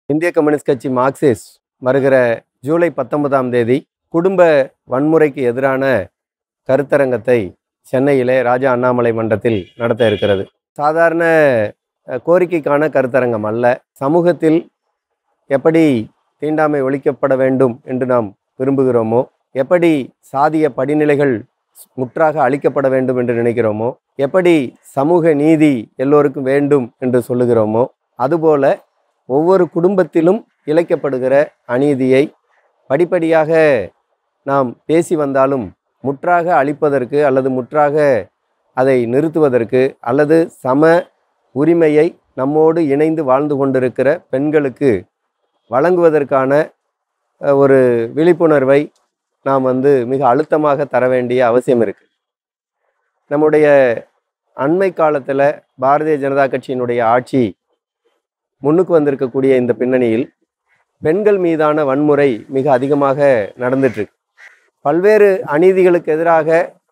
இந்திய கம்யூனிஸ்ட் கட்சி மார்க்சிஸ்ட் வருகிற ஜூலை பத்தொன்பதாம் தேதி குடும்ப வன்முறைக்கு எதிரான கருத்தரங்கத்தை சென்னையிலே ராஜா அண்ணாமலை மன்றத்தில் நடத்த இருக்கிறது சாதாரண அஹ், கோரிக்கைக்கான கருத்தரங்கம் அல்ல சமூகத்தில் எப்படி தீண்டாமை ஒழிக்கப்பட வேண்டும் என்று நாம் விரும்புகிறோமோ எப்படி சாதிய படிநிலைகள் முற்றாக அழிக்கப்பட வேண்டும் என்று நினைக்கிறோமோ எப்படி சமூக நீதி எல்லோருக்கும் வேண்டும் என்று சொல்லுகிறோமோ அதுபோல ஒவ்வொரு குடும்பத்திலும் இழைக்கப்படுகிற அநீதியை படிப்படியாக நாம் பேசி வந்தாலும் முற்றாக அழிப்பதற்கு அல்லது முற்றாக அதை நிறுத்துவதற்கு அல்லது சம உரிமையை நம்மோடு இணைந்து வாழ்ந்து கொண்டிருக்கிற பெண்களுக்கு வழங்குவதற்கான அஹ், ஒரு விழிப்புணர்வை நாம் வந்து மிக அழுத்தமாக தர வேண்டிய அவசியம் இருக்கு நம்முடைய அண்மை காலத்தில் பாரதிய ஜனதா கட்சியினுடைய ஆட்சி முன்னுக்கு வந்திருக்கக்கூடிய இந்த பின்னணியில் பெண்கள் மீதான வன்முறை மிக அதிகமாக நடந்துட்டு இருக்கு பல்வேறு அநீதிகளுக்கு எதிராக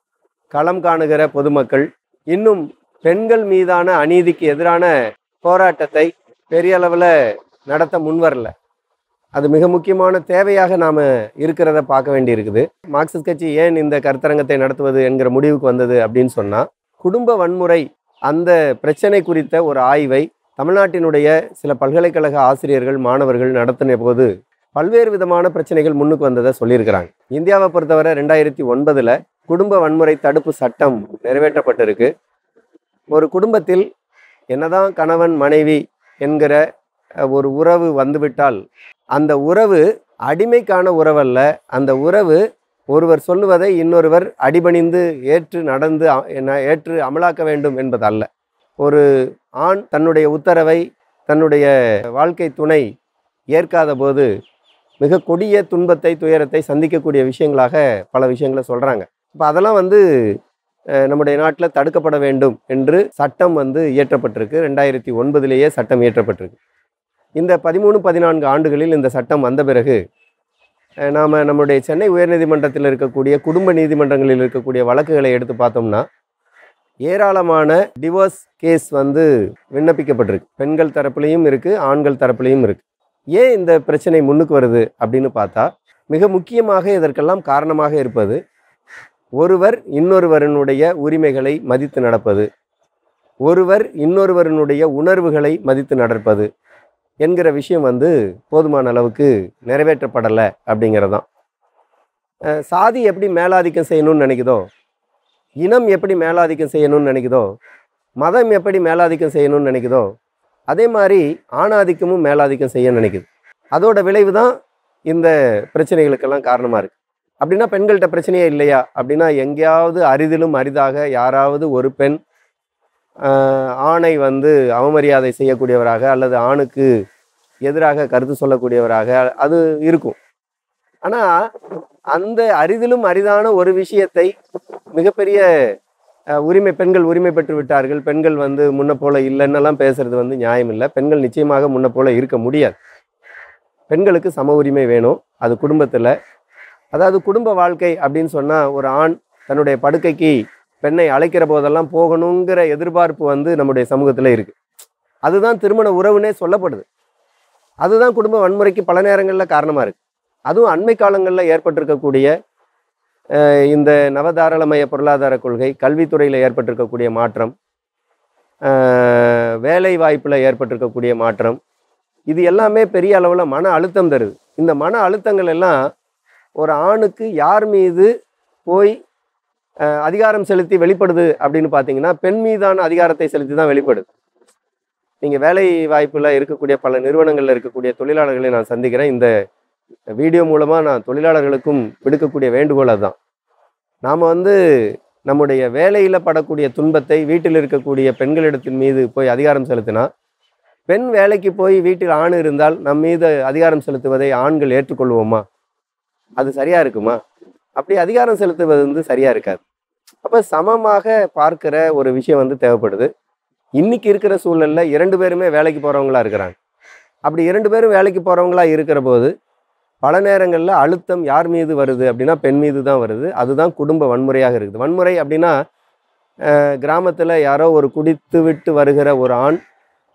களம் காணுகிற பொதுமக்கள் இன்னும் பெண்கள் மீதான அநீதிக்கு எதிரான போராட்டத்தை பெரிய அளவில் நடத்த முன்வரல அது மிக முக்கியமான தேவையாக நாம் இருக்கிறத பார்க்க வேண்டியிருக்குது மார்க்சிஸ்ட் கட்சி ஏன் இந்த கருத்தரங்கத்தை நடத்துவது என்கிற முடிவுக்கு வந்தது அப்படின்னு சொன்னால் குடும்ப வன்முறை அந்த பிரச்சனை குறித்த ஒரு ஆய்வை தமிழ்நாட்டினுடைய சில பல்கலைக்கழக ஆசிரியர்கள் மாணவர்கள் நடத்தின போது பல்வேறு விதமான பிரச்சனைகள் முன்னுக்கு வந்ததை சொல்லியிருக்கிறாங்க இந்தியாவை பொறுத்தவரை ரெண்டாயிரத்தி ஒன்பதில் குடும்ப வன்முறை தடுப்பு சட்டம் நிறைவேற்றப்பட்டிருக்கு ஒரு குடும்பத்தில் என்னதான் கணவன் மனைவி என்கிற அஹ், ஒரு உறவு வந்துவிட்டால் அந்த உறவு அடிமைக்கான உறவல்ல அந்த உறவு ஒருவர் சொல்லுவதை இன்னொருவர் அடிபணிந்து ஏற்று நடந்து அ- என்ன- ஏற்று அமலாக்க வேண்டும் என்பதல்ல ஒரு ஆண் தன்னுடைய உத்தரவை தன்னுடைய வாழ்க்கை துணை ஏற்காத போது மிக கொடிய துன்பத்தை துயரத்தை சந்திக்கக்கூடிய விஷயங்களாக பல விஷயங்களை சொல்கிறாங்க இப்போ அதெல்லாம் வந்து அஹ், நம்முடைய நாட்டில் தடுக்கப்பட வேண்டும் என்று சட்டம் வந்து இயற்றப்பட்டிருக்கு ரெண்டாயிரத்தி ஒன்பதிலேயே சட்டம் இயற்றப்பட்டிருக்கு இந்த பதிமூணு பதினான்கு ஆண்டுகளில் இந்த சட்டம் வந்த பிறகு அஹ், நாம நம்முடைய சென்னை உயர்நீதிமன்றத்தில் இருக்கக்கூடிய குடும்ப நீதிமன்றங்களில் இருக்கக்கூடிய வழக்குகளை எடுத்து பார்த்தோம்னா ஏராளமான டிவோர்ஸ் கேஸ் வந்து விண்ணப்பிக்கப்பட்டிருக்கு பெண்கள் தரப்புலையும் இருக்குது ஆண்கள் தரப்புலையும் இருக்குது ஏன் இந்த பிரச்சனை முன்னுக்கு வருது அப்படின்னு பார்த்தா மிக முக்கியமாக இதற்கெல்லாம் காரணமாக இருப்பது ஒருவர் இன்னொருவரினுடைய உரிமைகளை மதித்து நடப்பது ஒருவர் இன்னொருவரினுடைய உணர்வுகளை மதித்து நடப்பது என்கிற விஷயம் வந்து போதுமான அளவுக்கு நிறைவேற்றப்படலை அப்படிங்கிறதான் அஹ் சாதி எப்படி மேலாதிக்கம் செய்யணும்னு நினைக்குதோ இனம் எப்படி மேலாதிக்கம் செய்யணும்னு நினைக்குதோ மதம் எப்படி மேலாதிக்கம் செய்யணும்னு நினைக்குதோ அதே மாதிரி ஆணாதிக்கமும் மேலாதிக்கம் செய்ய நினைக்குது அதோட விளைவு தான் இந்த பிரச்சனைகளுக்கெல்லாம் காரணமாக இருக்குது அப்படின்னா பெண்கள்கிட்ட பிரச்சனையே இல்லையா அப்படின்னா எங்கேயாவது அரிதிலும் அரிதாக யாராவது ஒரு பெண் ஆஹ், ஆணை வந்து அவமரியாதை செய்யக்கூடியவராக அல்லது ஆணுக்கு எதிராக கருத்து சொல்லக்கூடியவராக அது இருக்கும் ஆனால் அந்த அரிதிலும் அரிதான ஒரு விஷயத்தை மிகப்பெரிய அஹ், உரிமை பெண்கள் உரிமை பெற்று விட்டார்கள் பெண்கள் வந்து முன்ன போல இல்லைன்னெல்லாம் பேசுறது வந்து நியாயம் இல்லை பெண்கள் நிச்சயமாக முன்ன போல இருக்க முடியாது பெண்களுக்கு சம உரிமை வேணும் அது குடும்பத்தில் அதாவது குடும்ப வாழ்க்கை அப்படின்னு சொன்னால் ஒரு ஆண் தன்னுடைய படுக்கைக்கு பெண்ணை அழைக்கிற போதெல்லாம் போகணுங்கிற எதிர்பார்ப்பு வந்து நம்முடைய சமூகத்தில் இருக்குது அதுதான் திருமண உறவுனே சொல்லப்படுது அதுதான் குடும்ப வன்முறைக்கு பல நேரங்களில் காரணமாக இருக்குது அதுவும் அண்மை காலங்களில் ஏற்பட்டிருக்கக்கூடிய அஹ், இந்த நவதாராளமய பொருளாதார கொள்கை கல்வித்துறையில் ஏற்பட்டிருக்கக்கூடிய மாற்றம் அஹ், வேலை வாய்ப்பில் ஏற்பட்டிருக்கக்கூடிய மாற்றம் இது எல்லாமே பெரிய அளவில் மன அழுத்தம் தருது இந்த மன அழுத்தங்கள் எல்லாம் ஒரு ஆணுக்கு யார் மீது போய் அஹ், அதிகாரம் செலுத்தி வெளிப்படுது அப்படின்னு பார்த்தீங்கன்னா பெண் மீதான அதிகாரத்தை செலுத்தி தான் வெளிப்படுது நீங்கள் வேலை வாய்ப்பில் இருக்கக்கூடிய பல நிறுவனங்களில் இருக்கக்கூடிய தொழிலாளர்களை நான் சந்திக்கிறேன் இந்த வீடியோ மூலமாக நான் தொழிலாளர்களுக்கும் விடுக்கக்கூடிய வேண்டுகோள் அதுதான் நாம் வந்து நம்முடைய வேலையில் படக்கூடிய துன்பத்தை வீட்டில் இருக்கக்கூடிய பெண்களிடத்தின் மீது போய் அதிகாரம் செலுத்தினா பெண் வேலைக்கு போய் வீட்டில் ஆண் இருந்தால் நம் மீது அதிகாரம் செலுத்துவதை ஆண்கள் ஏற்றுக்கொள்வோமா அது சரியா இருக்குமா அப்படி அதிகாரம் செலுத்துவது வந்து சரியா இருக்காது அப்போ சமமாக பார்க்கிற ஒரு விஷயம் வந்து தேவைப்படுது இன்னைக்கு இருக்கிற சூழல்ல இரண்டு பேருமே வேலைக்கு போறவங்களா இருக்கிறாங்க அப்படி இரண்டு பேரும் வேலைக்கு போறவங்களா இருக்கிற போது பல நேரங்களில் அழுத்தம் யார் மீது வருது அப்படின்னா பெண் மீது தான் வருது அதுதான் குடும்ப வன்முறையாக இருக்குது வன்முறை அப்படின்னா கிராமத்தில் யாரோ ஒரு குடித்து விட்டு வருகிற ஒரு ஆண்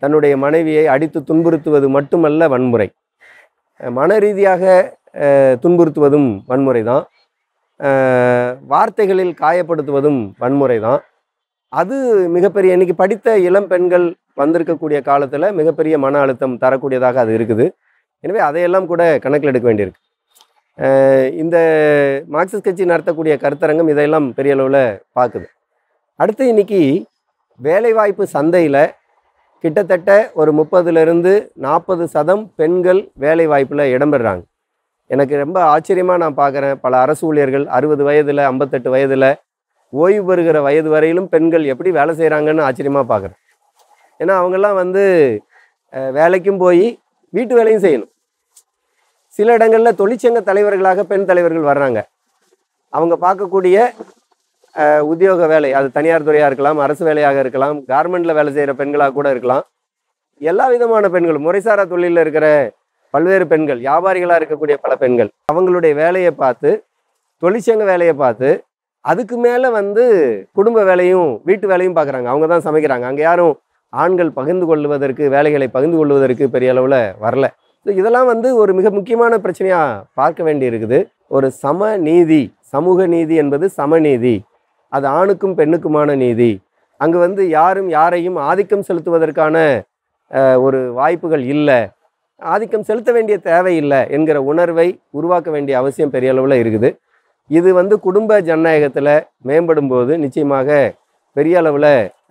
தன்னுடைய மனைவியை அடித்து துன்புறுத்துவது மட்டுமல்ல வன்முறை அஹ் மன ரீதியாக அஹ், துன்புறுத்துவதும் வன்முறை தான் வார்த்தைகளில் காயப்படுத்துவதும் வன்முறை தான் அது மிகப்பெரிய இன்னைக்கு படித்த இளம் பெண்கள் வந்திருக்கக்கூடிய காலத்தில் மிகப்பெரிய மன அழுத்தம் தரக்கூடியதாக அது இருக்குது எனவே அதையெல்லாம் கூட கணக்கில் எடுக்க வேண்டியிருக்கு அஹ் இந்த மார்க்சிஸ்ட் கட்சி நடத்தக்கூடிய கருத்தரங்கம் இதையெல்லாம் பெரிய அளவில் பார்க்குது அடுத்து இன்னைக்கு வேலைவாய்ப்பு சந்தையில் கிட்டத்தட்ட ஒரு முப்பதுலேருந்து நாற்பது சதம் பெண்கள் வேலை வாய்ப்பில் இடம்பெறாங்க எனக்கு ரொம்ப ஆச்சரியமாக நான் பார்க்குறேன் பல அரசு ஊழியர்கள் அறுபது வயதில் ஐம்பத்தெட்டு வயதில் ஓய்வு பெறுகிற வயது வரையிலும் பெண்கள் எப்படி வேலை செய்கிறாங்கன்னு ஆச்சரியமாக பார்க்குறேன் ஏன்னா அவங்கெல்லாம் வந்து அஹ், வேலைக்கும் போய் வீட்டு வேலையும் செய்யணும் சில இடங்களில் தொழிற்சங்க தலைவர்களாக பெண் தலைவர்கள் வர்றாங்க அவங்க பார்க்கக்கூடிய அஹ், உத்தியோக வேலை அது தனியார் துறையாக இருக்கலாம் அரசு வேலையாக இருக்கலாம் கார்மெண்ட்டில் வேலை செய்கிற பெண்களாக கூட இருக்கலாம் எல்லா விதமான பெண்களும் முறைசாரா தொழிலில் இருக்கிற பல்வேறு பெண்கள் வியாபாரிகளாக இருக்கக்கூடிய பல பெண்கள் அவங்களுடைய வேலையை பார்த்து தொழிற்சங்க வேலையை பார்த்து அதுக்கு மேலே வந்து குடும்ப வேலையும் வீட்டு வேலையும் பார்க்குறாங்க அவங்க தான் சமைக்கிறாங்க அங்கே யாரும் ஆண்கள் பகிர்ந்து கொள்வதற்கு வேலைகளை பகிர்ந்து கொள்வதற்கு பெரிய அளவில் வரல ஸோ இதெல்லாம் வந்து ஒரு மிக முக்கியமான பிரச்சனையாக பார்க்க வேண்டி இருக்குது ஒரு சம நீதி சமூக நீதி என்பது சமநீதி அது ஆணுக்கும் பெண்ணுக்குமான நீதி அங்கு வந்து யாரும் யாரையும் ஆதிக்கம் செலுத்துவதற்கான அஹ், ஒரு வாய்ப்புகள் இல்லை ஆதிக்கம் செலுத்த வேண்டிய தேவையில்லை என்கிற உணர்வை உருவாக்க வேண்டிய அவசியம் பெரிய அளவில் இருக்குது இது வந்து குடும்ப ஜனநாயகத்தில் மேம்படும் போது நிச்சயமாக பெரிய அளவில்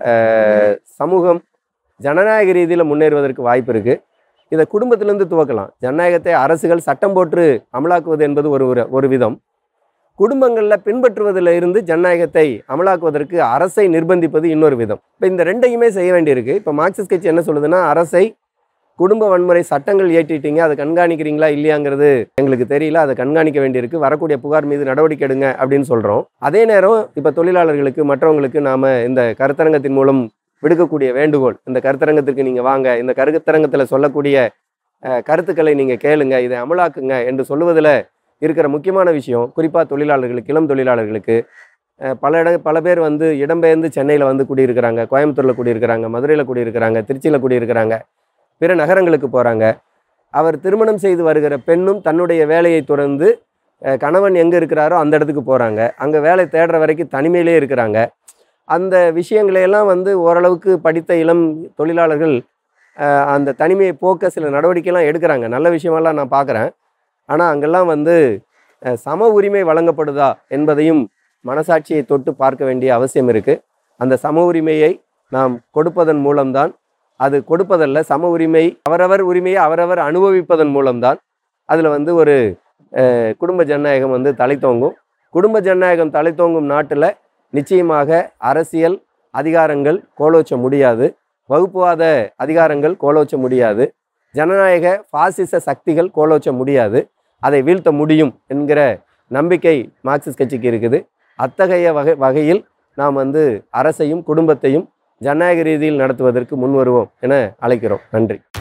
சமூகம் ஜனநாயக ரீதியில் முன்னேறுவதற்கு வாய்ப்பு இருக்குது இதை குடும்பத்திலேருந்து துவக்கலாம் ஜனநாயகத்தை அரசுகள் சட்டம் போட்டு அமலாக்குவது என்பது ஒரு ஒரு- ஒரு விதம் குடும்பங்களில் பின்பற்றுவதில் இருந்து ஜனநாயகத்தை அமலாக்குவதற்கு அரசை நிர்பந்திப்பது இன்னொரு விதம் இப்போ இந்த ரெண்டையுமே செய்ய வேண்டியிருக்கு இப்போ மார்க்சிஸ்ட் கட்சி என்ன சொல்லுதுன்னா அரசை குடும்ப வன்முறை சட்டங்கள் இயற்றிட்டீங்க அதை கண்காணிக்கிறீங்களா இல்லையாங்கிறது எங்களுக்கு தெரியல அதை கண்காணிக்க வேண்டியிருக்கு வரக்கூடிய புகார் மீது நடவடிக்கை எடுங்க அப்படின்னு சொல்கிறோம் அதே நேரம் இப்போ தொழிலாளர்களுக்கு மற்றவங்களுக்கு நாம் இந்த கருத்தரங்கத்தின் மூலம் விடுக்கக்கூடிய வேண்டுகோள் இந்த கருத்தரங்கத்திற்கு நீங்கள் வாங்க இந்த கருத்தரங்கத்தில் சொல்லக்கூடிய அஹ், கருத்துக்களை நீங்கள் கேளுங்க இதை அமலாக்குங்க என்று சொல்லுவதில் இருக்கிற முக்கியமான விஷயம் குறிப்பாக தொழிலாளர்களுக்கு இளம் தொழிலாளர்களுக்கு அஹ், பல இட பல பேர் வந்து இடம்பெயர்ந்து சென்னையில் வந்து குடியிருக்கிறாங்க கோயம்புத்தூரில் குடியிருக்கிறாங்க மதுரையில் குடியிருக்கிறாங்க திருச்சியில் குடியிருக்கிறாங்க பிற நகரங்களுக்கு போகிறாங்க அவர் திருமணம் செய்து வருகிற பெண்ணும் தன்னுடைய வேலையை தொடர்ந்து அஹ், கணவன் எங்கே இருக்கிறாரோ அந்த இடத்துக்கு போகிறாங்க அங்கே வேலை தேடுற வரைக்கும் தனிமையிலே இருக்கிறாங்க அந்த விஷயங்களையெல்லாம் வந்து ஓரளவுக்கு படித்த இளம் தொழிலாளர்கள் அஹ், அந்த தனிமையை போக்க சில நடவடிக்கைலாம் எடுக்கிறாங்க நல்ல விஷயமெல்லாம் நான் பார்க்குறேன் ஆனால் அங்கெல்லாம் வந்து அஹ், சம உரிமை வழங்கப்படுதா என்பதையும் மனசாட்சியை தொட்டு பார்க்க வேண்டிய அவசியம் இருக்குது அந்த சம உரிமையை நாம் கொடுப்பதன் மூலம்தான் அது கொடுப்பதல்ல சம உரிமை அவரவர் உரிமையை அவரவர் அனுபவிப்பதன் மூலம்தான் அதில் வந்து ஒரு அஹ், குடும்ப ஜனநாயகம் வந்து தலைத்தோங்கும் குடும்ப ஜனநாயகம் தலைத்தோங்கும் நாட்டில் நிச்சயமாக அரசியல் அதிகாரங்கள் கோலோச்ச முடியாது வகுப்புவாத அதிகாரங்கள் கோலோச்ச முடியாது ஜனநாயக பாசிச சக்திகள் கோலோச்ச முடியாது அதை வீழ்த்த முடியும் என்கிற நம்பிக்கை மார்க்சிஸ்ட் கட்சிக்கு இருக்குது அத்தகைய வகை வகையில் நாம் வந்து அரசையும் குடும்பத்தையும் ஜனநாயக ரீதியில் நடத்துவதற்கு முன்வருவோம் என அழைக்கிறோம் நன்றி